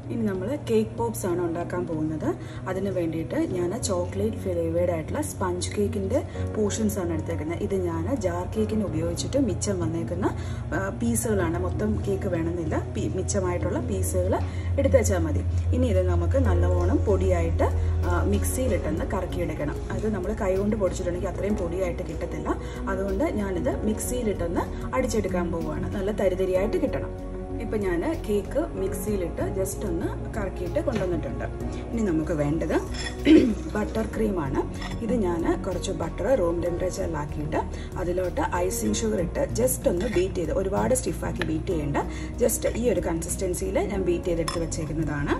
ഇനി നമ്മൾ cake pops ആണ് ഉണ്ടാക്കാൻ പോകുന്നത് അതിന് വേണ്ടിയിട്ട് ഞാൻ ചോക്ലേറ്റ് ഫ്ലേവേഡ് ആയിട്ടുള്ള സ്പഞ്ച് കേക്കിൻ്റെ പോർഷൻസ് ആണ് എടുത്തേക്കുന്നത് ഇത് ഞാൻ ജാർ കേക്കിന് ഉപയോഗിച്ചിട്ട് മിച്ചം വന്നേക്കുന്ന ആ, പീസുകളാണ് മൊത്തം കേക്ക് വേണമെന്നില്ല പീ- മിച്ചമായിട്ടുള്ള പീസുകൾ എടുത്തേച്ചാൽ മതി ഇനി ഇത് നമുക്ക് നല്ലവണ്ണം പൊടിയായിട്ട് ആ, മിക്സിയിലിട്ടൊന്ന് കറക്കിയെടുക്കണം അത് നമ്മൾ കൈകൊണ്ട് പൊടിച്ചിട്ടുണ്ടെങ്കിൽ അത്രയും പൊടിയായിട്ട് കിട്ടത്തില്ല അതുകൊണ്ട് ഞാനിത് മിക്സിയിലിട്ടൊന്ന് അടിച്ചെടുക്കാൻ പോവുകയാണ് നല്ല തരിതരിയായിട്ട് കിട്ടണം ഇപ്പം ഞാൻ കേക്ക് മിക്സിയിലിട്ട് ജസ്റ്റ് ഒന്ന് കറക്കിയിട്ട് കൊണ്ടുവന്നിട്ടുണ്ട് ഇനി നമുക്ക് വേണ്ടത് ബട്ടർ ക്രീമാണ് ഇത് ഞാൻ കുറച്ച് ബട്ടർ റൂം ടെമ്പറേച്ചറിലാക്കിയിട്ട് അതിലോട്ട് ഐസിങ് ഷുഗർ ഇട്ട് ജസ്റ്റ് ഒന്ന് ബീറ്റ് ചെയ്ത് ഒരുപാട് സ്റ്റിഫാക്കി ബീറ്റ് ചെയ്യേണ്ട ജസ്റ്റ് ഈ ഒരു കൺസിസ്റ്റൻസിയിൽ ഞാൻ ബീറ്റ് ചെയ്തെടുത്ത് വെച്ചേക്കുന്നതാണ്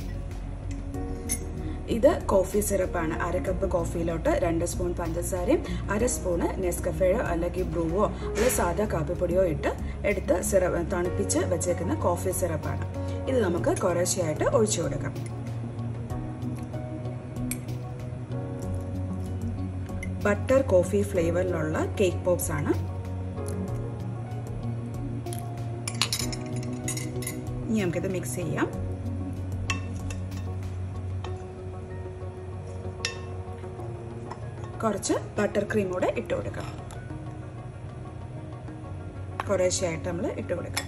ഇത് കോഫി സിറപ്പാണ് അര കപ്പ് കോഫിയിലോട്ട് രണ്ട് സ്പൂൺ പഞ്ചസാരയും അര സ്പൂണ് നെസ്കഫേയോ അല്ലെങ്കിൽ ബ്രൂവോ അല്ലെങ്കിൽ സാധാ കാപ്പിപ്പൊടിയോ ഇട്ട് എടുത്ത് സിറപ്പ് തണുപ്പിച്ച് വെച്ചേക്കുന്ന കോഫി സിറപ്പാണ് ഇത് നമുക്ക് കുറേശ്ശെയായിട്ട് ഒഴിച്ചു കൊടുക്കാം ബട്ടർ കോഫി ഫ്ലേവറിലുള്ള കേക്ക് പോപ്സ് ആണ് ഇനി നമുക്കിത് മിക്സ് ചെയ്യാം കുറച്ച് ബട്ടർ ക്രീം കൂടെ ഇട്ട് കൊടുക്കാം കുറേശ്ശെയായിട്ട് നമ്മൾ ഇട്ട് കൊടുക്കാം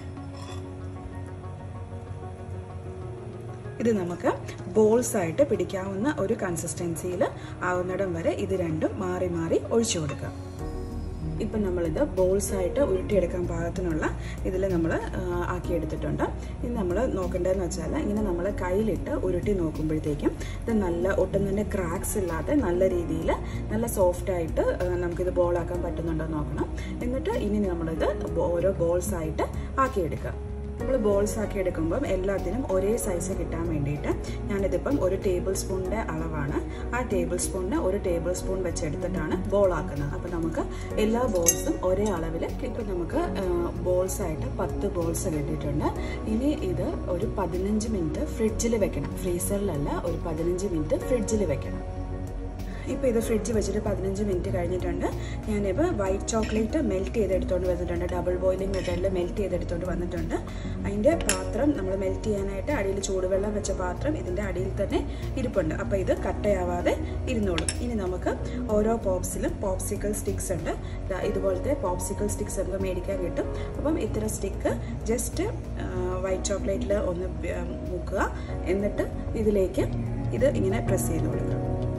ഇത് നമുക്ക് ബോൾസ് ആയിട്ട് പിടിക്കാവുന്ന ഒരു കൺസിസ്റ്റൻസിയിൽ ആവുന്നിടം വരെ ഇത് രണ്ടും മാറി മാറി ഒഴിച്ചു കൊടുക്കാം ഇപ്പം നമ്മളിത് ബോൾസ് ആയിട്ട് ഉരുട്ടിയെടുക്കാൻ പാകത്തിനുള്ള ഇതിൽ നമ്മൾ ആക്കിയെടുത്തിട്ടുണ്ട് ഇനി നമ്മൾ നോക്കേണ്ടതെന്ന് വെച്ചാൽ ഇങ്ങനെ നമ്മൾ കയ്യിലിട്ട് ഉരുട്ടി നോക്കുമ്പോഴത്തേക്കും ഇത് നല്ല ഒട്ടും തന്നെ ക്രാക്സ് ഇല്ലാതെ നല്ല രീതിയിൽ നല്ല സോഫ്റ്റ് ആയിട്ട് നമുക്കിത് ബോളാക്കാൻ പറ്റുന്നുണ്ടോ എന്ന് നോക്കണം എന്നിട്ട് ഇനി നമ്മളിത് ഓരോ ബോൾസ് ആയിട്ട് ആക്കിയെടുക്കുക നമ്മൾ ബോൾസ് ആക്കി എടുക്കുമ്പം എല്ലാത്തിനും ഒരേ സൈസ് കിട്ടാൻ വേണ്ടിയിട്ട് ഞാനിതിപ്പം ഒരു ടേബിൾ സ്പൂണിൻ്റെ അളവാണ് ആ ടേബിൾ സ്പൂണിന് ഒരു ടേബിൾ സ്പൂൺ വെച്ചെടുത്തിട്ടാണ് ബോൾ ആക്കുന്നത് അപ്പം നമുക്ക് എല്ലാ ബോൾസും ഒരേ അളവിൽ ഇപ്പം നമുക്ക് ബോൾസ് ആയിട്ട് പത്ത് ബോൾസ് കിട്ടിയിട്ടുണ്ട് ഇനി ഇത് ഒരു പതിനഞ്ച് മിനിറ്റ് ഫ്രിഡ്ജിൽ വെക്കണം ഫ്രീസറിലല്ല ഒരു പതിനഞ്ച് മിനിറ്റ് ഫ്രിഡ്ജിൽ വെക്കണം ഇപ്പോൾ ഇത് ഫ്രിഡ്ജ് വെച്ചിട്ട് പതിനഞ്ച് മിനിറ്റ് കഴിഞ്ഞിട്ടുണ്ട് ഞാനിപ്പോൾ വൈറ്റ് ചോക്ലേറ്റ് മെൽറ്റ് ചെയ്തെടുത്തോണ്ട് വന്നിട്ടുണ്ട് ഡബിൾ ബോയിലിംഗ് മെത്തേഡിൽ മെൽറ്റ് ചെയ്തെടുത്തോണ്ട് വന്നിട്ടുണ്ട് അതിൻ്റെ പാത്രം നമ്മൾ മെൽറ്റ് ചെയ്യാനായിട്ട് അടിയിൽ ചൂടുവെള്ളം വെച്ച പാത്രം ഇതിൻ്റെ അടിയിൽ തന്നെ ഇരിപ്പുണ്ട് അപ്പോൾ ഇത് കട്ടയാവാതെ ഇരുന്നോളും ഇനി നമുക്ക് ഓരോ പോപ്സിലും പോപ്സിക്കൽ സ്റ്റിക്സ് ഉണ്ട് ദാ ഇതുപോലത്തെ പോപ്സിക്കൽ സ്റ്റിക്സ് നമുക്ക് മേടിക്കാൻ കിട്ടും അപ്പം ഇത്തരം സ്റ്റിക്ക് ജസ്റ്റ് വൈറ്റ് ചോക്ലേറ്റിൽ ഒന്ന് മുക്കുക എന്നിട്ട് ഇതിലേക്ക് ഇത് ഇങ്ങനെ പ്രസ് ചെയ്ത് കൊടുക്കുക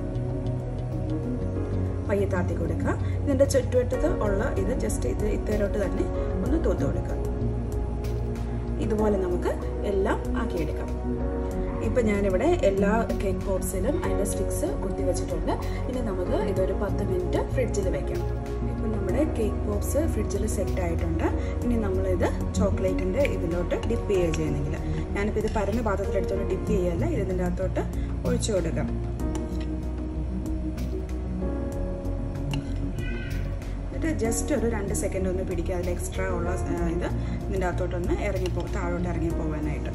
പയ്യെ താത്തി കൊടുക്കുക ഇതിൻ്റെ ചുറ്റുവട്ടത്ത് ഉള്ള ഇത് ജസ്റ്റ് ഇത് ഇത്തരോട്ട് തന്നെ ഒന്ന് തൂത്ത് കൊടുക്കുക ഇതുപോലെ നമുക്ക് എല്ലാം ആക്കിയെടുക്കാം ഇപ്പം ഞാനിവിടെ എല്ലാ കേക്ക് പോപ്സിലും അതിൻ്റെ സ്റ്റിക്സ് കുത്തി വെച്ചിട്ടുണ്ട് ഇനി നമുക്ക് ഇതൊരു പത്ത് മിനിറ്റ് ഫ്രിഡ്ജിൽ വെക്കാം ഇപ്പം നമ്മുടെ കേക്ക് പോപ്സ് ഫ്രിഡ്ജിൽ സെറ്റ് ആയിട്ടുണ്ട് ഇനി നമ്മളിത് ചോക്ലേറ്റിൻ്റെ ഇതിലോട്ട് ഡിപ്പ് ചെയ്യുക ചെയ്യുന്നെങ്കിൽ ഞാനിപ്പോൾ ഇത് പരന്ന പാത്രത്തിലെടുത്തോണ്ട് ഡിപ്പ് ചെയ്യല്ല ഇതിൻ്റെ അകത്തോട്ട് ഒഴിച്ചു കൊടുക്കാം എന്നിട്ട് ജസ്റ്റ് ഒരു രണ്ട് സെക്കൻഡ് ഒന്ന് പിടിക്കുക അതിൽ എക്സ്ട്രാ ഉള്ള ഇത് ഇതിൻ്റെ അകത്തോട്ടൊന്ന് ഇറങ്ങിപ്പോ താഴോട്ട് ഇറങ്ങി പോകാനായിട്ട്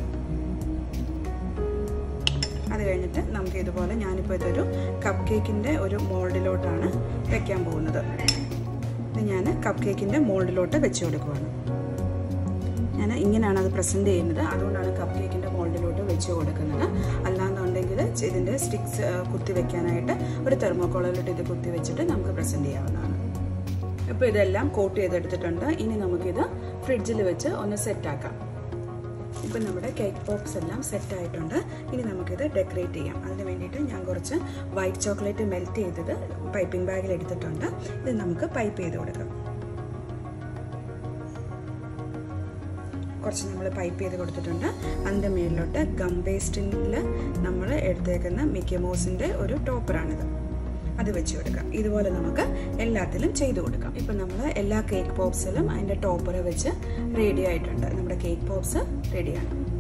അത് കഴിഞ്ഞിട്ട് നമുക്ക് ഇതുപോലെ ഞാനിപ്പോൾ ഇതൊരു കപ്പ് കേക്കിൻ്റെ ഒരു മോൾഡിലോട്ടാണ് വെക്കാൻ പോകുന്നത് ഇത് ഞാൻ കപ്പ് കേക്കിൻ്റെ മോൾഡിലോട്ട് വെച്ച് കൊടുക്കുവാണ് ഞാൻ ഇങ്ങനെയാണ് അത് പ്രസൻറ്റ് ചെയ്യുന്നത് അതുകൊണ്ടാണ് കപ്പ് കേക്കിൻ്റെ മോൾഡിലോട്ട് വെച്ച് കൊടുക്കുന്നത് അല്ലാന്നുണ്ടെങ്കിൽ ഇതിൻ്റെ സ്റ്റിക്സ് കുത്തി വെക്കാനായിട്ട് ഒരു തെർമോക്കോളിലോട്ട് ഇത് കുത്തി വെച്ചിട്ട് നമുക്ക് പ്രസൻറ്റ് ചെയ്യാവുന്നതാണ് ഇപ്പോൾ ഇതെല്ലാം കോട്ട് ചെയ്തെടുത്തിട്ടുണ്ട് ഇനി നമുക്കിത് ഫ്രിഡ്ജിൽ വെച്ച് ഒന്ന് സെറ്റാക്കാം ഇപ്പം നമ്മുടെ കേക്ക് പോപ്സ് എല്ലാം സെറ്റ് ആയിട്ടുണ്ട് ഇനി നമുക്കിത് ഡെക്കറേറ്റ് ചെയ്യാം അതിന് വേണ്ടിയിട്ട് ഞാൻ കുറച്ച് വൈറ്റ് ചോക്ലേറ്റ് മെൽറ്റ് ചെയ്തത് പൈപ്പിംഗ് ബാഗിൽ എടുത്തിട്ടുണ്ട് ഇത് നമുക്ക് പൈപ്പ് ചെയ്ത് കൊടുക്കാം കുറച്ച് നമ്മൾ പൈപ്പ് ചെയ്ത് കൊടുത്തിട്ടുണ്ട് അതിൻ്റെ മേലിലോട്ട് ഗം പേസ്റ്റിൽ നമ്മൾ എടുത്തേക്കുന്ന മിക്കി മോസിൻ്റെ ഒരു ടോപ്പറാണിത് അത് വെച്ച് കൊടുക്കാം ഇതുപോലെ നമുക്ക് എല്ലാത്തിലും ചെയ്തു കൊടുക്കാം ഇപ്പം നമ്മൾ എല്ലാ കേക്ക് പോപ്സിലും അതിൻ്റെ ടോപ്പർ വെച്ച് റെഡി ആയിട്ടുണ്ട് നമ്മുടെ കേക്ക് പോപ്സ് റെഡിയാണ്